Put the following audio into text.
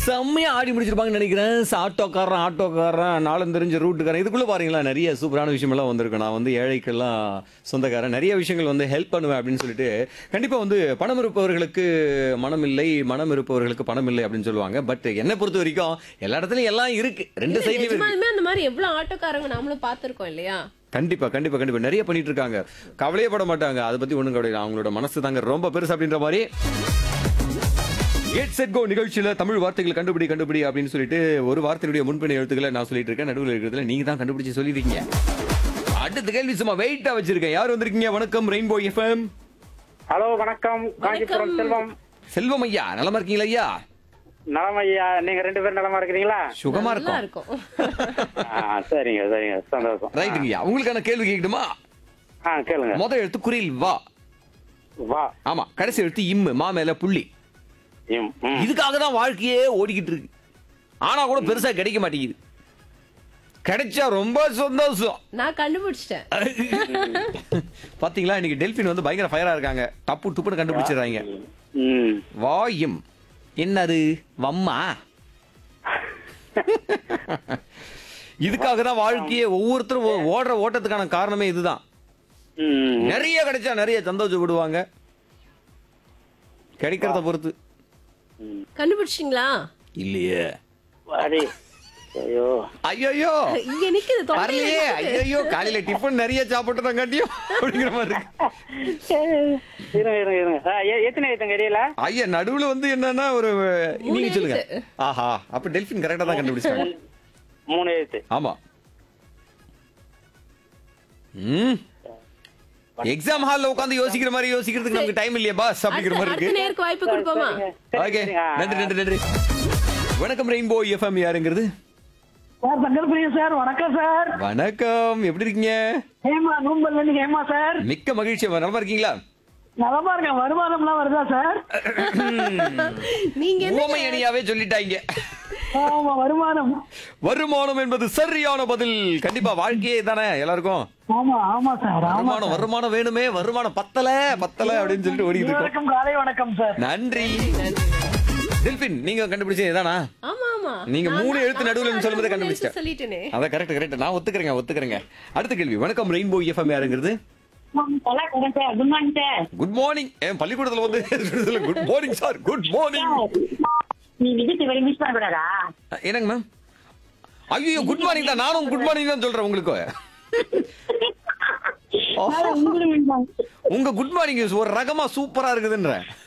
செம்மையா ஆடி முடிச்சிருப்பாங்கன்னு நினைக்கிறேன் ச- ஆட்டோக்காரன் ஆட்டோக்காரன் நாளும் தெரிஞ்ச ரூட்டுக்காரன் இதுக்குள்ள பாருங்களா நிறைய சூப்பரான விஷயமெல்லாம் வந்திருக்கு நான் வந்து ஏழைக்கெல்லாம் சொந்தக்காரன் நிறைய விஷயங்கள் வந்து ஹெல்ப் பண்ணுவேன் அப்படின்னு சொல்லிட்டு கண்டிப்பா வந்து பணம் இருப்பவர்களுக்கு மனம் இல்லை மனம் இருப்பவர்களுக்கு பணம் இல்லை அப்படின்னு சொல்லுவாங்க பட் என்னை பொறுத்த வரைக்கும் எல்லா இடத்துலயும் எல்லாம் இருக்கு ரெண்டு சைட்லயும் இருக்கு நிஜமாலுமே அந்த மாதிரி எவ்வளவு ஆட்டோக்காரங்க நாமளும் பாத்திருக்கோம் இல்லையா கண்டிப்பா கண்டிப்பா கண்டிப்பா நிறைய பண்ணிட்டு இருக்காங்க கவலையே பட மாட்டாங்க அதை பத்தி ஒண்ணும் கவலை இல்லை. அவங்களோட மனசு தாங்க ரொம்ப பெருசு அப்படின்ற மாதிரி எட் செட் கோ நிகழ்ச்சியில தமிழ் வார்த்தைகள் கண்டுபிடி கண்டுபிடி அப்படின்னு சொல்லிட்டு ஒரு வார்த்தையுடைய முன்பின் எழுத்துக்களை நான் சொல்லிட்டு இருக்கேன் நடுவில் இருக்கிறதுல நீங்க தான் கண்டுபிடிச்சு சொல்லிருக்கீங்க அடுத்த கேள்வி சும்மா வெயிட்டா வச்சிருக்கேன் யார் வந்திருக்கீங்க வணக்கம் ரெயின்போ எஃப்எம் ஹலோ வணக்கம் காஞ்சிபுரம் செல்வம் செல்வம் ஐயா நலமா இருக்கீங்களா ஐயா நலம் ஐயா நீங்க ரெண்டு பேரும் நலமா இருக்கிறீங்களா சுகமா நல்லா இருக்கும் இருக்கும் ஆ, சரிங்க சரிங்க சந்தோஷம் ரைட்டுங்க ஐயா உங்களுக்கான கேள்வி கேட்கணுமா ஆ கேளுங்க முத எழுத்து குரில் வா வா ஆமா கடைசி எழுத்து இம்மு மா மேல புள்ளி ம், ம். இதுக்காக தான் வாழ்க்கையே ஓடிக்கிட்டு இருக்கு ஆனா கூட பெருசா கிடைக்க மாட்டேங்குது கிடைச்சா ரொம்ப சந்தோஷம் நான் கண்டுபிடிச்சிட்டேன் பாத்தீங்களா இன்னைக்கு டெல்பின் வந்து பயங்கர ஃபயரா இருக்காங்க டப்பு டுப்புன்னு கண்டுபிடிச்சிடுறாங்க ம். வாயும் என்னது வம்மா இதுக்காக தான் வாழ்க்கையே ஒவ்வொருத்தரும் ஓ- ஓடுற ஓட்டத்துக்கான காரணமே இதுதான் ம். நிறைய கிடைச்சா நிறைய சந்தோஷம் விடுவாங்க கிடைக்கிறத பொறுத்து கண்டுபிடிச்சிங்களா இல்லையே வாடி. ஐயோ ஐயோ இங்க நிக்குது தொண்டையில வரலையே நிக்குது. ஐயோ காலையில டிஃபன் நிறைய சாப்பிட்டு காட்டியும் அப்படிங்கிற மாதிரி இருக்கு இருங்க இருங்க இருங்க ஆ, எ- எத்தனை ஐட்டம் கடையில ஐயா நடுவுல வந்து என்னன்னா ஒரு மூணு நீங்க சொல்லுங்க எழுத்து. ஆஹா அப்ப டெல்பின் கரெக்டா தான் கண்டுபிடிச்சாங்க மூணு எழுத்து ஆமா ம் எக்ஸாம் ஹால்ல உட்கார்ந்து யோசிக்கிற மாதிரி யோசிக்கிறதுக்கு நமக்கு டைம் இல்லையா பாஸ் அப்படிங்கிற அடுத்த மாதிரி அடுத்த இருக்கு நேருக்கு வாய்ப்பு கொடுப்போமா சரி, ஓகே சரிங்க. ஆ, நன்றி நன்றி நன்றி வணக்கம் ரெயின்போ எஃப்எம் யாருங்கிறது சார் தங்கல்பிரியா சார் வணக்கம் சார் வணக்கம் எப்படி இருக்கீங்க ஹேமா நூம்பல்ல இருந்து ஹேமா சார் மிக்க மகிழ்ச்சி நலமா இருக்கீங்களா நலமா இருக்கேன் வருமானம்லாம் வருதா சார் நீங்க என்ன ஊமை அணியாவே சொல்லிட்டாங்க ஆமா வருமானம் வருமானம் என்பது சரியான பதில் கண்டிப்பா வாழ்க்கையே தானே எல்லாருக்கும் ஆமா ஆமா சார் ஆமா வருமானம் வருமானம் வேணுமே வருமானம் பத்தல பத்தல அப்படின்னு சொல்லிட்டு ஓடிட்டு இருக்கோம் வணக்கம் காலை வணக்கம் சார் நன்றி தில்பின் நீங்க கண்டுபிடிச்சது இதானா ஆமா ஆமா நீங்க நான் மூணு தான்- எழுத்து நான் நடுவுல தான் சொல்லும்போது மூணு கண்டுபிடிச்சிட்டேன். எழுத்து சொல்லிட்டேனே அதான் கரெக்ட் கரெக்ட் நான் ஒத்துக்கிறேங்க ஒத்துக்கிறேங்க அடுத்த கேள்வி வணக்கம் ரெயின்போ எஃப்எம் யாருங்கிறது sir good morning sir good morning என் பள்ளிக்கூடத்துல வந்து good morning sir good morning நீ விஜய் வெரி மிஸ் பண்ணக்கூடாதா என்னங்க மேம் ஐயோ குட் மார்னிங் தான் நானும் குட் மார்னிங் தான் சொல்றேன் உங்களுக்கு உங்க குட் மார்னிங் ஒரு ரகமா சூப்பரா இருக்குதுன்ற